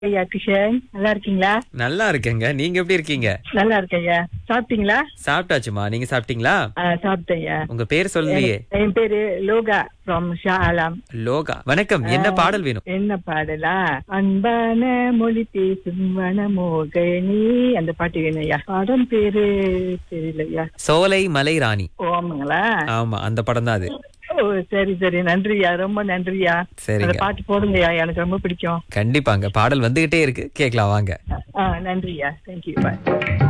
ஐயா கிஷன் நல்லா இருக்கீங்களா நல்லா இருக்கேங்க நீங்க எப்படி இருக்கீங்க நல்லா இருக்கேன் ஐயா சாப்பிட்டீங்களா சாப்பிட்டாச்சுமா நீங்க சாப்பிட்டீங்களா ஆ, சாப்பிட்டேன் ஐயா உங்க பேர் சொல்லலையே என் பேரு லோகா ஃப்ரம் ஷா ஆலம் லோகா வணக்கம் என்ன பாடல் வேணும் என்ன பாடலா அன்பான மொழி பேசும் வனமோகனி அந்த பாட்டு வேணும் ஐயா பாடம் பேரு தெரியலையா சோலை மலை ராணி ஓ ஆமாங்களா ஆமா அந்த படம் தான் அது ஓ சரி சரி நன்றியா ரொம்ப நன்றியா சரிங்க. அந்த பாட்டு போடுங்கய்யா எனக்கு ரொம்ப பிடிக்கும் கண்டிப்பாங்க பாடல் வந்துகிட்டே இருக்கு கேக்கலாம் வாங்க ஆ நன்றியா தேங்க்யூ பாய்